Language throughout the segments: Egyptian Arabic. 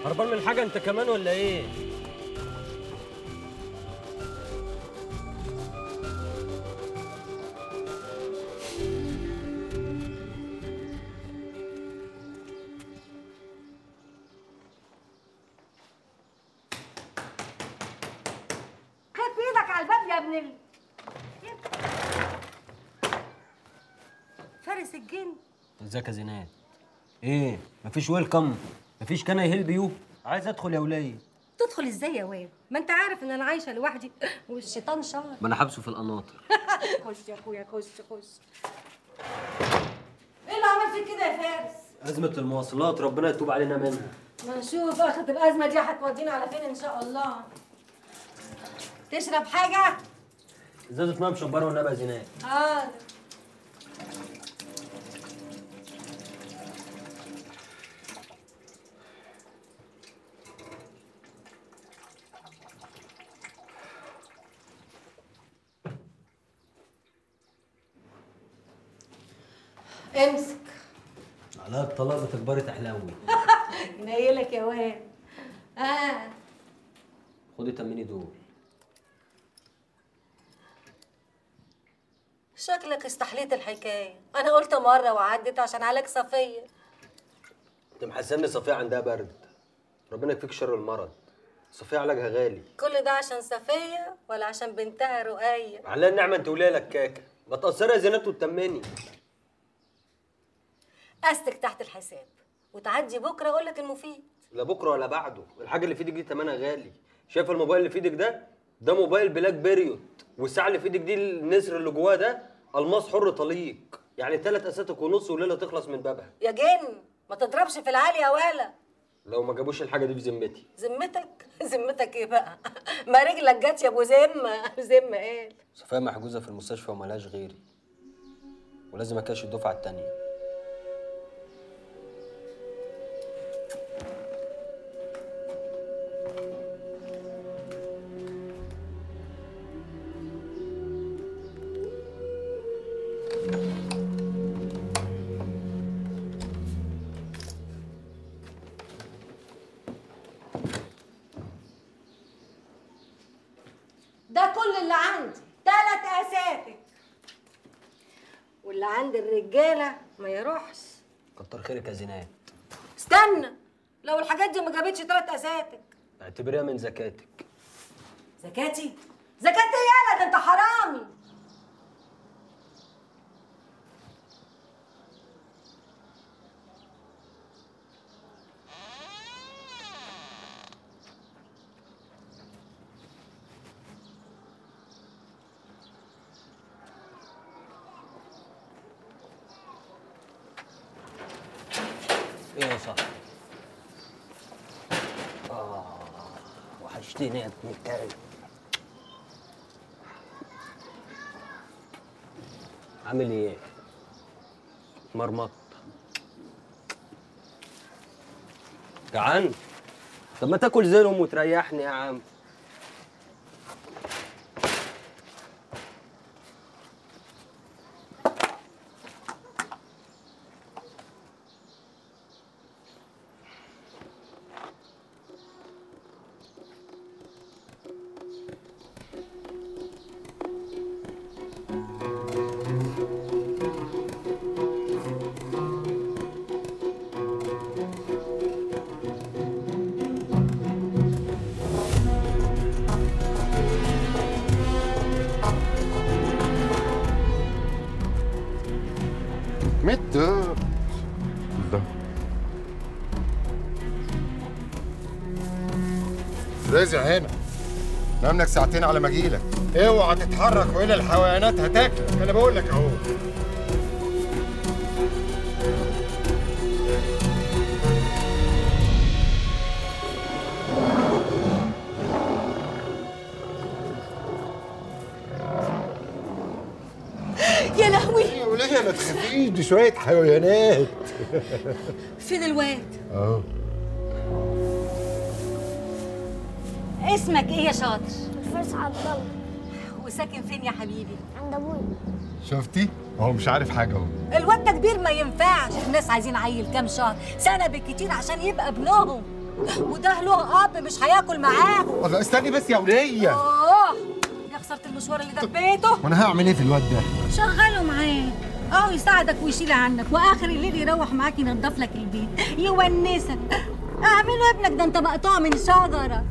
هربان من حاجه انت كمان ولا ايه خد بايدك على الباب يا ابن ال... فارس الجن ازيك يا زينات ايه مفيش ويلكم مفيش كان هيلب يو عايز ادخل يا ولية تدخل ازاي يا واد ما انت عارف ان انا عايشه لوحدي والشيطان شهر ما انا حابسه في القناطر خش يا اخويا خش خش ايه اللي عمل فيك كده يا فارس ازمه المواصلات ربنا يتوب علينا منها ما نشوف اخد الازمه دي هتودينا على فين ان شاء الله تشرب حاجه ازازه ميه مشبره والنبي يا زينات اه امسك على الطلاق بتكبري تحلوي ينيلك يا واد اه خدي تمني دول شكلك استحليت الحكايه انا قلت مره وعدت عشان عليك صفيه انت محسني صفيه عندها برد ربنا يكفيك شر المرض صفيه علاجها غالي كل ده عشان صفيه ولا عشان بنتها رقيه على النعمه انت وليا لكاكه ما تقصري يا زينات وتطمني استك تحت الحساب وتعدي بكره اقول لك المفيد لا بكره ولا بعده الحاجه اللي في ايدك دي ثمنها غالي شايف الموبايل اللي في ايدك ده ده موبايل بلاك بيريود والساعه اللي في ايدك دي النسر اللي جواه ده الماس حر طليق يعني ثلاث اساتك ونص وليله تخلص من بابها يا جن ما تضربش في العالي يا ولا لو ما جابوش الحاجه دي في ذمتي ذمتك ذمتك ايه بقى ما رجلك جت يا ابو ذمه ذمه ايه صفيه محجوزه في المستشفى وملهاش غيري ولازم اكاش الدفعه التانيه ده كل اللي عندي تلات اساتك واللي عند الرجاله ما يروحش كتر خيرك يا زينات استنى لو الحاجات دي ما جابتش تلات اساتك اعتبريها من زكاتك زكاتي زكاتي يالا ده انت حرامي ايه يا صاحبي اه وحشتني يا ابن الكلب عامل ايه مرمط جعان طب ما تاكل زينهم وتريحني يا عم مت ده رازع هنا نام لك ساعتين على ما اجيلك اوعى تتحرك والا الحيوانات هتاكلك انا بقول لك اهو يا لهوي يا وليه ما تخافيش دي شويه حيوانات فين الواد اهو اسمك ايه يا شاطر الفرس عبد الله وساكن فين يا حبيبي عند ابويا شفتي هو مش عارف حاجه اهو الواد ده كبير ما ينفعش الناس عايزين عيل كام شهر سنه بالكتير عشان يبقى ابنهم وده له اب مش هياكل معاهم والله استني بس يا وليه اه يا خساره المشوار اللي دبيته وانا هعمل ايه في الواد ده شغله معاه اه يساعدك ويشيل عنك واخر الليل يروح معاك ينضف لك البيت يونسك اعمله ابنك ده انت مقطوع من شجره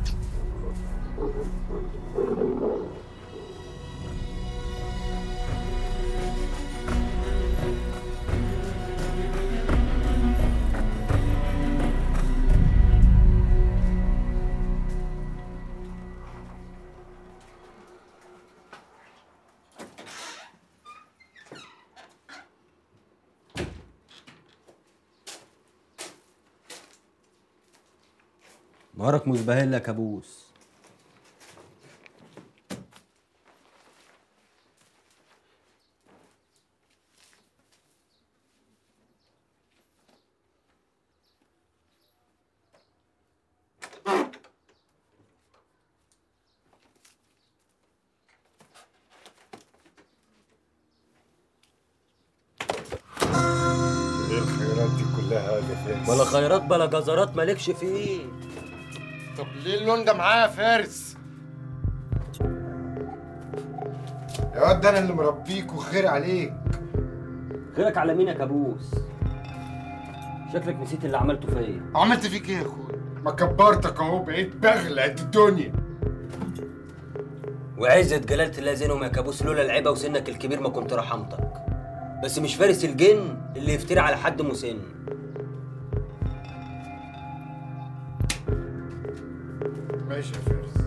نهارك مزبهل يا كابوس ايه الخيرات دي كلها يا فارس بلا خيرات بلا جزرات مالكش فيه طب ليه اللون ده معاه يا فارس يا واد ده انا اللي مربيك وخير عليك خيرك على مين يا كابوس شكلك نسيت اللي عملته فيا عملت فيك ايه يا اخويا ما كبرتك اهو بقيت بغلى قد الدنيا وعزة جلالة الله زينهم يا كابوس لولا العيبة وسنك الكبير ما كنت رحمتك بس مش فارس الجن اللي يفتري على حد مسن ماشي يا فارس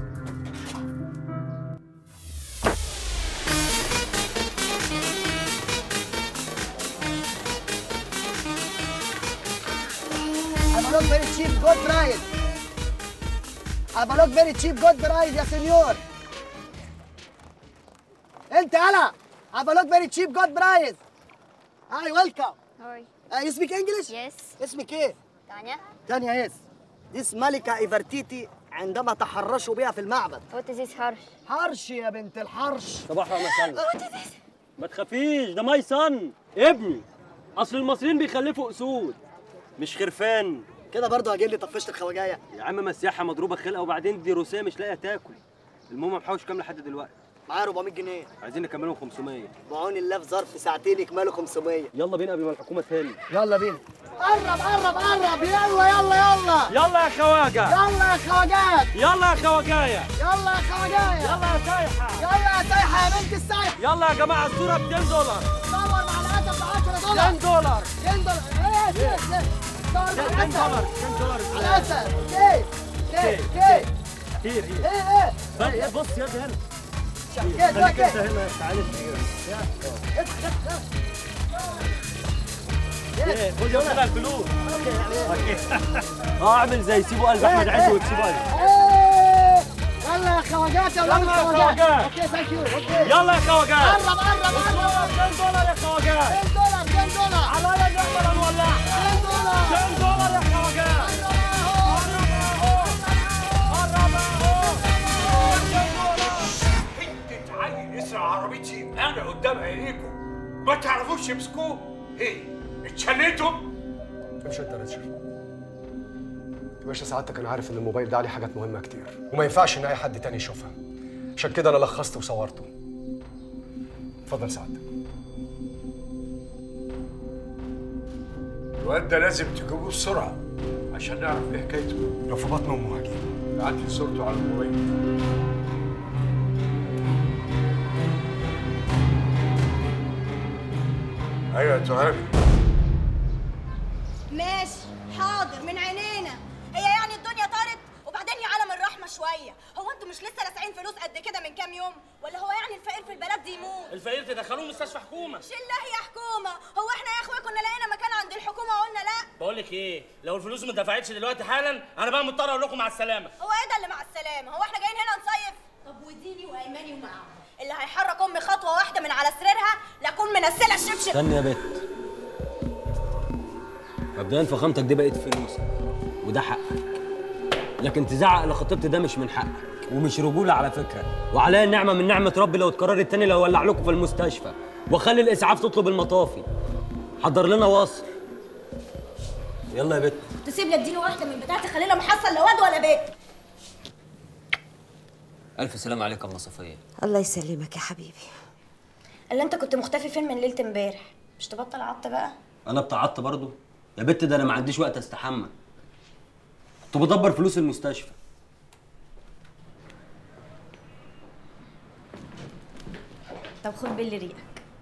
I'm not very cheap good price. I'm not very cheap good price يا سنيور. انت يلا. I'm not very cheap good price. Hi, welcome. Hi. Uh, you speak English? Yes. اسمك ايه؟ Tanya. تانيا يس. This ملكة إيفرتيتي عندما تحرشوا بها في المعبد. What is this harsh? حرش يا بنت الحرش. صباح ومساء ما تخافيش ده ماي صن ابني اصل المصريين بيخلفوا اسود مش خرفان كده برضه هجيب لي طفشت الخواجايه. يا عم مسيحه مضروبه خلقه وبعدين دي روسيه مش لاقيه تاكل المهم محوش كام لحد دلوقتي معايا 400 جنيه. عايزين نكملهم 500 بعون الله في ظرف ساعتين يكملوا 500. يلا بينا قبل ما الحكومه تهل يلا بينا. قرب قرب قرب يلا يلا يلا. يلا يا خواجه يلا يا خواجات. يلا يا خواجايه يلا يا خواجايه. يلا يا سايحه يلا يا سايحه يا بنت السايحه يلا يا جماعه الصوره ب 200 دولار صور مع الاسد ب 10 دولار 10 دولار 10 دولار ايه ايه ايه صور مع 10 دولار الاسد 10 دولار على الاسد كيف كيف كيف كتير هي ايه ايه طيب بص يا دي هنا كيف خليك كيف انت هنا تعالى خد يلا الفلوس اه اعمل زي سيبوا قلب احمد عز وتسيبوا قلب ايه يلا يا خواجات يا ولاد يلا يا الخواجات خواجات. اوكي ثانك يو اوكي يلا يا خواجات قرب قرب قرب 2 دولار يا خواجات 10 دولار 10 دولار على لا نقدر نولع 10 دولار 2 دولار يا خواجات حتة عيل يسرق عربيتي انا قدام عينيكم ما تعرفوش تمسكوه ايه اتشليتم مش انت يا ريتشارد يا باشا سعادتك انا عارف ان الموبايل ده عليه حاجات مهمه كتير وما ينفعش ان اي حد تاني يشوفها عشان كده انا لخصت وصورته اتفضل سعادتك الواد ده لازم تجيبوه بسرعة عشان نعرف ايه حكايته لو في بطن امه هجيبه بعت لي صورته على الموبايل ايوه يا تهامي ماشي حاضر من عينينا هي يعني الدنيا طارت وبعدين يا عالم الرحمه شويه هو انتوا مش لسه لاسعين فلوس قد كده من كام يوم ولا هو يعني الفقير في البلد دي يموت الفقير تدخلوه مستشفى حكومه شله يا حكومه هو احنا يا اخويا كنا لقينا مكان عند الحكومه وقلنا لا بقول لك ايه لو الفلوس ما دفعتش دلوقتي حالا انا بقى مضطر اقول لكم مع السلامه هو ايه ده اللي مع السلامه هو احنا جايين هنا نصيف طب وديني وايماني ومعاهم اللي هيحرك امي خطوه واحده من على سريرها لاكون منسله الشبشب استني يا بت مبدئيا فخامتك دي بقت فلوسك وده حقك لكن تزعق لخطيبتي ده مش من حقك ومش رجوله على فكره وعليا النعمه من نعمه ربي لو اتكررت تاني لو ولع لكم في المستشفى واخلي الاسعاف تطلب المطافي حضر لنا وصل يلا يا بت تسيب لي اديني واحده من بتاعتي خلينا محصل لا واد ولا بيت الف سلام عليك يا ام صفيه الله يسلمك يا حبيبي اللي انت كنت مختفي فين من ليله امبارح مش تبطل عط بقى انا بتعطى برضو يا بت ده انا ما عنديش وقت استحمى كنت بدبر فلوس المستشفى طب خد باللي ريقك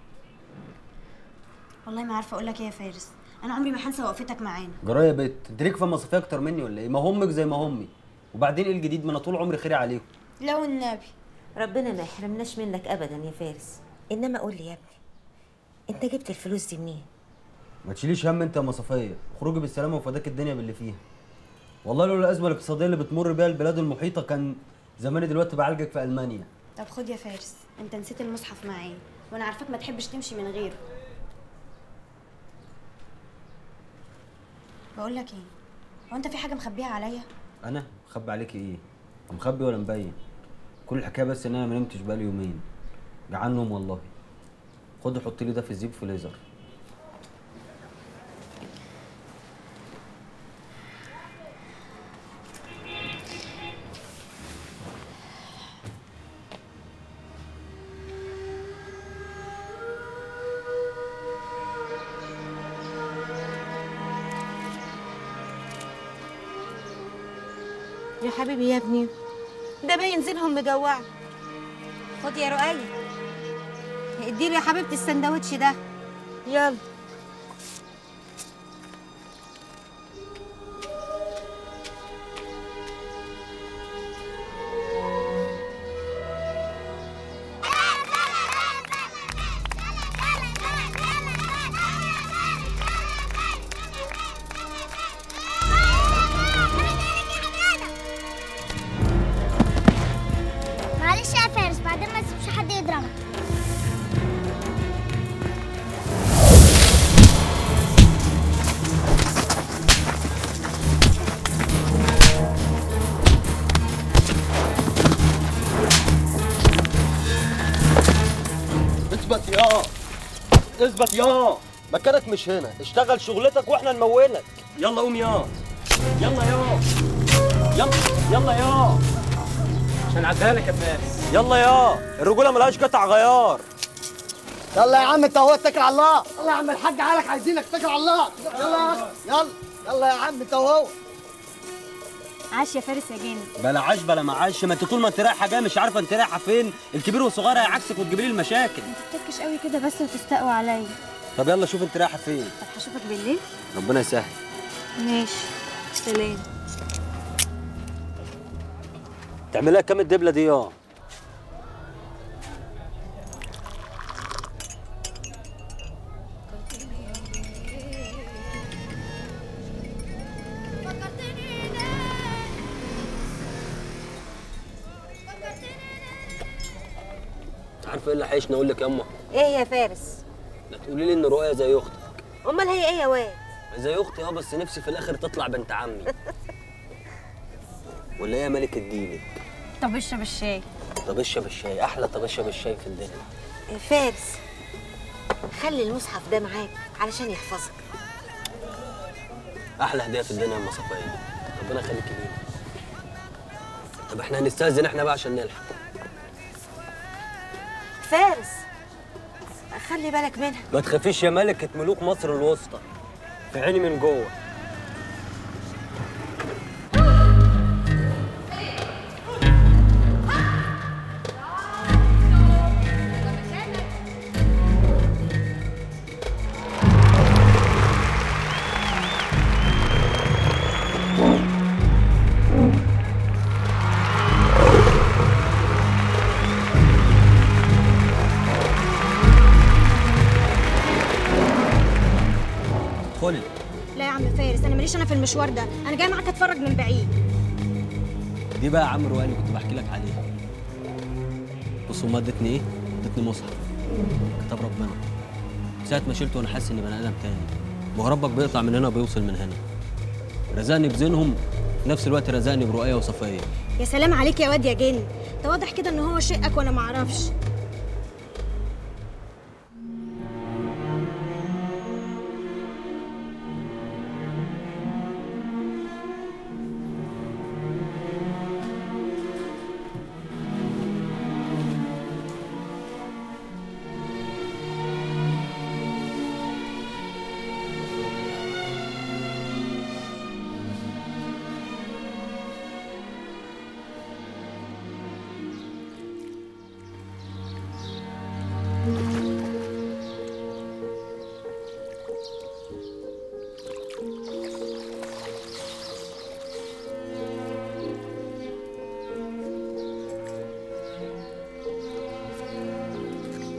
والله ما عارفه اقول لك ايه يا فارس انا عمري ما هنسى وقفتك معانا جرايه يا بت انت ليك في المصافيه اكتر مني ولا ايه ما همك زي ما همي وبعدين ايه الجديد ما انا طول عمري خيري عليكم لو النبي ربنا ما يحرمناش منك ابدا يا فارس انما قول لي يا ابني انت جبت الفلوس دي منين ما تشيليش هم انت يا مصافيه خروجي بالسلامه وفداك الدنيا باللي فيها والله لولا الازمه الاقتصاديه اللي بتمر بيها البلاد المحيطه كان زماني دلوقتي بعالجك في المانيا طب خد يا فارس انت نسيت المصحف معايا وانا عارفاك ما تحبش تمشي من غيره بقول لك ايه هو انت في حاجه مخبيها عليا انا مخبي عليك ايه مخبي ولا مبين كل الحكايه بس ان انا ما نمتش بقالي يومين جعان نوم والله خد حط لي ده في الزيب فريزر يا حبيبي يا ابني ده باين زينهم مجوع خد يا رؤية اديله يا حبيبتي السندوتش ده يلا معلش يا فارس بعدين ما تسيبش حد يضربك اثبت يا اثبت يا مكانك مش هنا اشتغل شغلتك واحنا نمولك يلا قوم يا يلا يا يلا يلا يا عشان عدها لك يا فارس يلا يا الرجوله ملهاش قطع غيار يلا يا عم انت اهو اتكل على الله يلا يا عم الحاج عالك عايزينك اتكل على الله يلا يا أخي. يلا يلا يا عم انت اهو عاش يا فارس يا جاني بلا عاش بلا معاش ما انت طول ما انت رايحه جايه مش عارفه انت رايحه فين الكبير والصغير هيعكسك وتجيبي لي المشاكل تتكش قوي كده بس وتستقوى عليا طب يلا شوف انت رايحه فين طب هشوفك بالليل ربنا يسهل ماشي سلام تعملها كام الدبله دي يا عارفه ايه اللي حيشني اقول لك يا اما ايه يا فارس لا تقولي لي ان رؤيا زي اختك امال هي ايه يا واد زي اختي اه بس نفسي في الاخر تطلع بنت عمي ولا هي ملكة دينك طب اشرب الشاي طب اشرب الشاي احلى طب اشرب الشاي في الدنيا يا فارس خلي المصحف ده معاك علشان يحفظك احلى هديه في الدنيا يا ام صفيه ربنا يخليك لينا طب احنا هنستاذن احنا بقى عشان نلحق فارس خلي بالك منها ما تخافيش يا ملكة ملوك مصر الوسطى في عيني من جوه ادخلي لا يا عم فارس انا ماليش انا في المشوار ده انا جاي معاك اتفرج من بعيد دي بقى يا عم روقان اللي كنت بحكي لك عليها بص امها ادتني ايه؟ ادتني مصحف كتاب ربنا ساعة ما شلته وانا حاسس اني بني ادم تاني ما هو ربك بيقطع من هنا وبيوصل من هنا رزقني بزينهم في نفس الوقت رزقني برؤية وصفية يا سلام عليك يا واد يا جن ده واضح كده ان هو شقك وانا معرفش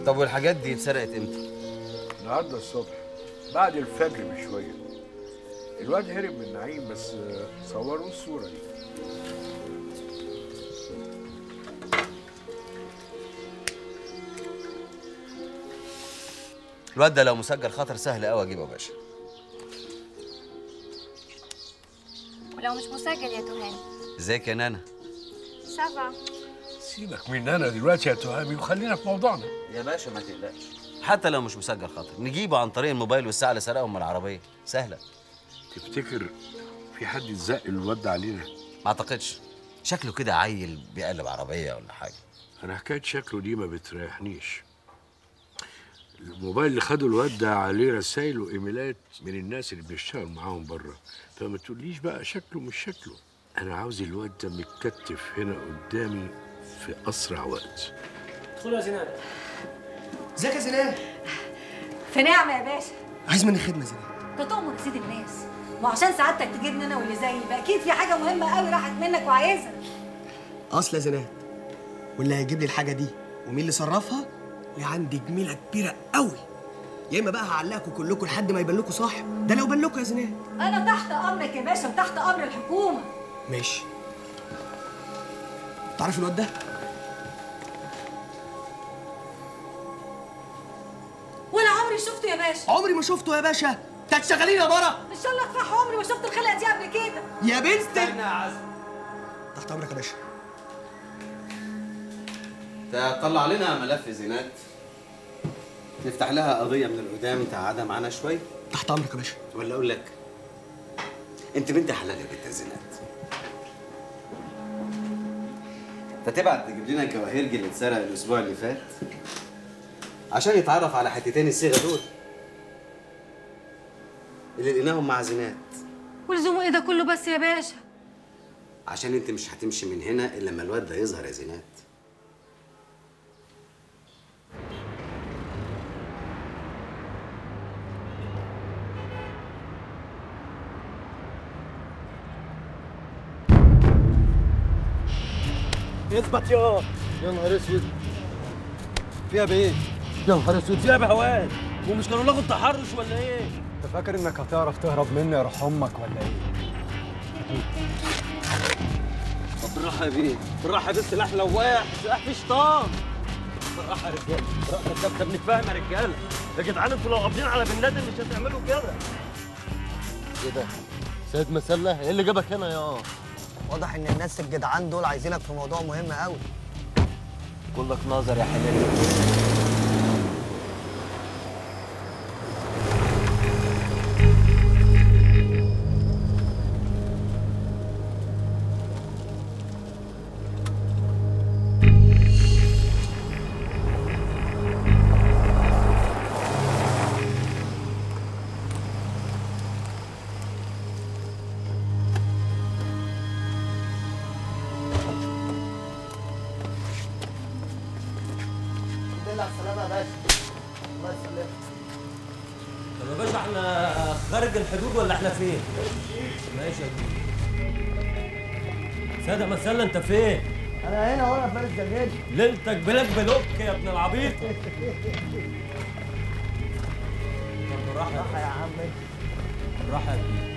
طب والحاجات دي اتسرقت امتى؟ النهارده الصبح بعد الفجر بشويه الواد هرب من نعيم بس آه، صوروا الصوره دي الواد ده لو مسجل خطر سهل قوي اجيبه يا باشا ولو مش مسجل يا تهاني ازيك يا نانا سبعة سيبك من انا دلوقتي يا تهامي وخلينا في موضوعنا يا باشا ما تقلقش حتى لو مش مسجل خطر نجيبه عن طريق الموبايل والساعه اللي سرقهم من العربيه سهله تفتكر في حد يزق الواد ده علينا ما اعتقدش شكله كده عيل بيقلب عربيه ولا حاجه انا حكايه شكله دي ما بتريحنيش الموبايل اللي خده الواد ده عليه رسائل وايميلات من الناس اللي بيشتغل معاهم بره فما تقوليش بقى شكله مش شكله انا عاوز الواد ده متكتف هنا قدامي في اسرع وقت ادخلوا يا زينات ازيك يا زينات في نعمه يا باشا عايز مني خدمه زينات انت تؤمر سيد الناس وعشان سعادتك تجيبني انا واللي زيي يبقى اكيد في حاجه مهمه قوي راحت منك وعايزها اصل يا زينات واللي هيجيب لي الحاجه دي ومين اللي صرفها اللي عندي جميله كبيره قوي يا اما بقى هعلقكم كلكم لحد ما يبان لكم صاحب ده لو بان لكم يا زينات انا تحت امرك يا باشا وتحت امر الحكومه ماشي تعرف الواد ده ولا عمري شفته يا باشا عمري ما شفته يا باشا انت هتشغليني يا برا ان شاء الله افرح عمري ما شفت الخلقه دي قبل كده يا بنت استنى يا عزم تحت امرك يا باشا تطلع لنا ملف زينات نفتح لها قضيه من القدام تقعدها معانا شوي تحت امرك يا باشا ولا اقول لك انت بنت حلال يا بنت زينات فتبعت تجيب لنا الجواهرجي اللي اتسرق الاسبوع اللي فات عشان يتعرف على حتتين الصيغه دول اللي لقيناهم مع زينات ولزومه ايه ده كله بس يا باشا عشان انت مش هتمشي من هنا الا لما الواد ده يظهر يا زينات اثبت يا يا نهار اسود فيها بايه؟ يا نهار اسود فيها بهوان ومش كانوا لغوا التحرش ولا ايه؟ انت فاكر انك هتعرف تهرب مني يا روح امك ولا ايه؟ طب بالراحه يا بيه بالراحه يا بيه السلاح لواح سلاح فيه شيطان بالراحه يا رجاله بالراحه ده ده بنتفاهم يا رجاله يا جدعان انتوا لو قابضين على بن لادن مش هتعملوا كده ايه ده؟ سيد مسلة ايه اللي جابك هنا يا واضح ان الناس الجدعان دول عايزينك في موضوع مهم قوي كلك نظر يا حلال الحمد لله على السلامه يا باشا الله يسلمك طب يا باشا احنا خارج الحدود ولا احنا فين؟ ماشي يا كبير سادة مسلة انت فين؟ انا هنا وانا فارس جلجل ليلتك بلاك بلوك يا ابن العبيط طب بالراحة راحه يا عم بالراحة يا كبير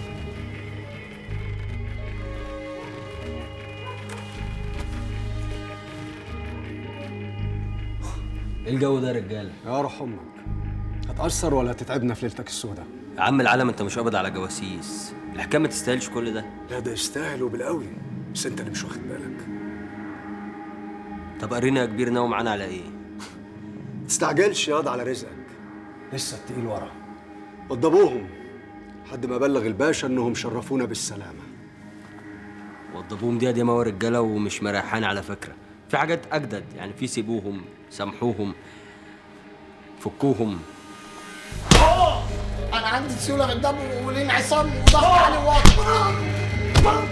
ايه الجو ده يا رجاله؟ يا روح امك هتأثر ولا هتتعبنا في ليلتك السوداء؟ يا عم العالم انت مش قابض على جواسيس الحكايه ما تستاهلش كل ده لا ده يستاهل وبالقوي بس انت اللي مش واخد بالك طب قرينا يا كبير ناوي معانا على ايه؟ تستعجلش ياض على رزقك لسه التقيل ورا وضبوهم لحد ما بلغ الباشا انهم شرفونا بالسلامه وضبوهم دي دي رجاله ومش مريحان على فكره في حاجات اجدد يعني في سيبوهم سامحوهم فكوهم انا عندي سيوله في الدم والانعصام وضغط عليه واطي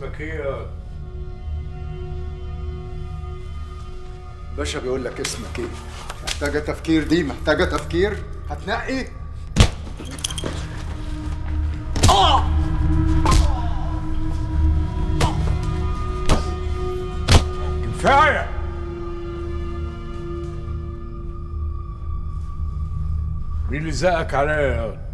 اسمك ايه يا باشا بيقول لك اسمك ايه محتاجه تفكير دي محتاجه تفكير هتنقي كفايه مين اللي زقك عليا يا واد؟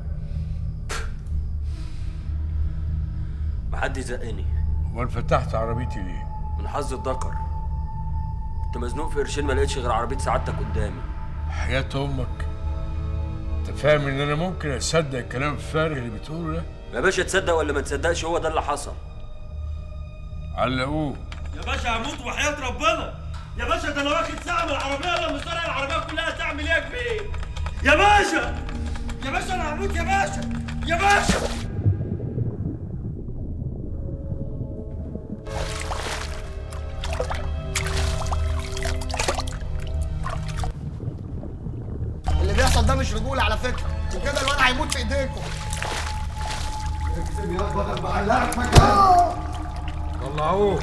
محدش زقني امال فتحت عربيتي ليه؟ من حظ الذكر كنت مزنوق في قرشين ما لقيتش غير عربيه سعادتك قدامي حياة امك انت فاهم ان انا ممكن اصدق الكلام الفارغ اللي بتقوله ده؟ يا باشا تصدق ولا ما تصدقش هو ده اللي حصل علقوه يا باشا هموت وحياة ربنا يا باشا ده انا واخد ساعة من العربية لما سرق العربية كلها تعمل ايه يا كبير يا باشا يا باشا انا هموت يا باشا يا باشا اللي بيحصل ده مش رجوله على فكره وكده الواد هيموت في ايديكم اكتب يا بدل ما علقك مكان طلعوه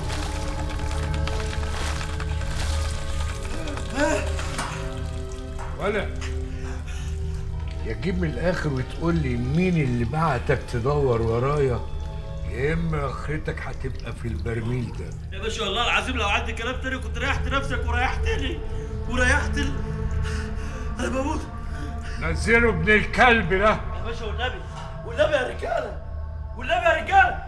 ولا يا تجيب من الاخر وتقول لي مين اللي بعتك تدور ورايا يا اما اخرتك هتبقى في البرميل ده يا باشا والله العظيم لو عندي كلام تاني كنت ريحت نفسك وريحتني وريحت ال... انا بموت نزله ابن الكلب ده يا باشا والنبي والنبي يا رجاله والنبي يا رجاله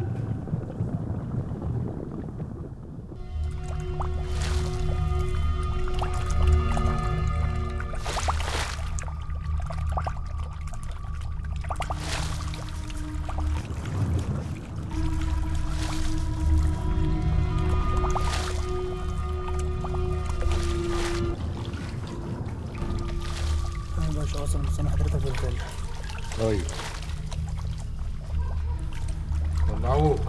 انا باشا اصلا مستني حضرتك بالفعل طيب طلعوك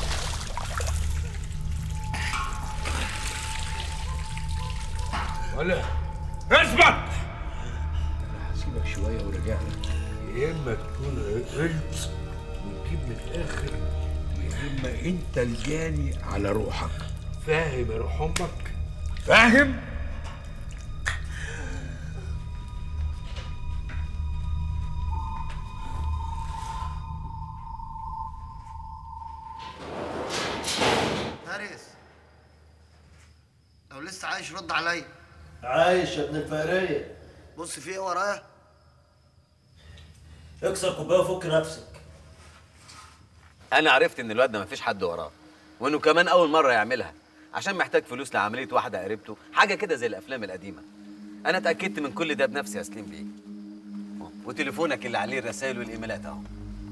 ولا اثبت انا هسيبك شويه وراجع لك يا اما تكون غلط وتجيب من الاخر يا اما انت الجاني على روحك فاهم يا روح امك فاهم فارس لو لسه عايش رد عليا عايش يا ابن الفقريه بص في ايه ورايا اكسر كوبايه وفك نفسك انا عرفت ان الواد ده مفيش حد وراه وانه كمان اول مره يعملها عشان محتاج فلوس لعمليه واحده قريبته حاجه كده زي الافلام القديمه انا اتاكدت من كل ده بنفسي يا سليم بيه وتليفونك اللي عليه الرسائل والايميلات اهو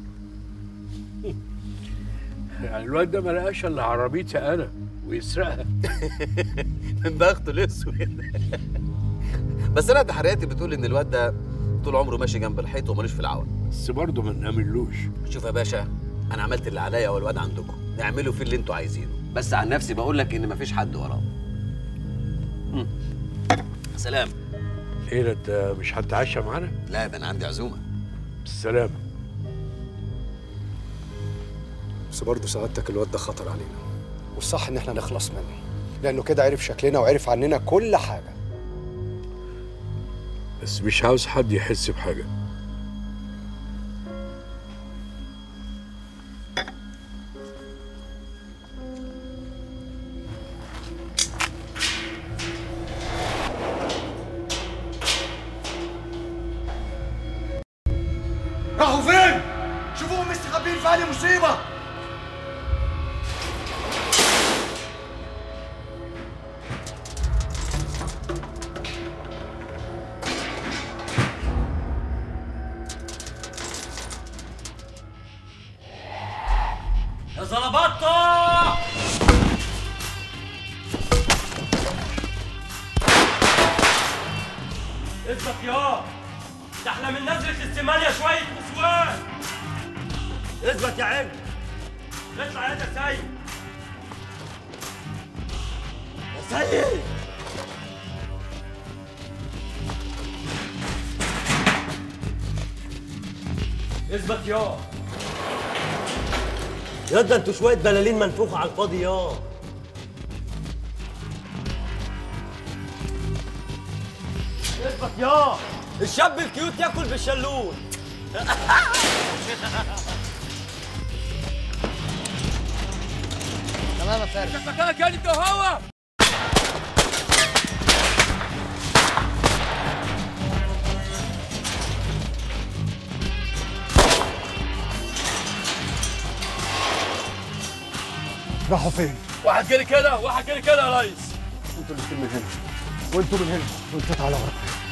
يعني الواد ده ما لقاش الا عربيتي انا ويسرقها من بخته الاسود بس انا تحرياتي بتقول ان الواد ده طول عمره ماشي جنب الحيط ومالوش في العون بس برضه ما نأمنلوش شوف يا باشا انا عملت اللي عليا والواد عندكم اعملوا فيه اللي انتوا عايزينه بس عن نفسي بقول لك ان مفيش حد وراه مم. سلام ايه ده انت مش هتتعشى معانا؟ لا ده انا عندي عزومه بالسلامه بس برضه سعادتك الواد ده خطر علينا والصح ان احنا نخلص منه لانه كده عرف شكلنا وعرف عننا كل حاجه بس مش عاوز حد يحس بحاجه راحوا فين؟ شوفوهم مستخبيين في أنهي مصيبة يا زلبطة اثبت يا ده احنا من نزلة السمانية شوية نسوان اثبت يا عم اطلع يا سيد يا سيد اثبت يا يا ده انتوا شويه بلالين منفوخه على الفاضي يا اثبت يا الشاب الكيوت ياكل بالشلوت تمام يا فارس مكانك يا انت وهو راحوا فين؟ واحد جري كده واحد جري كده يا ريس انتوا الاتنين من هنا وانتوا من هنا وانت تعالى ورا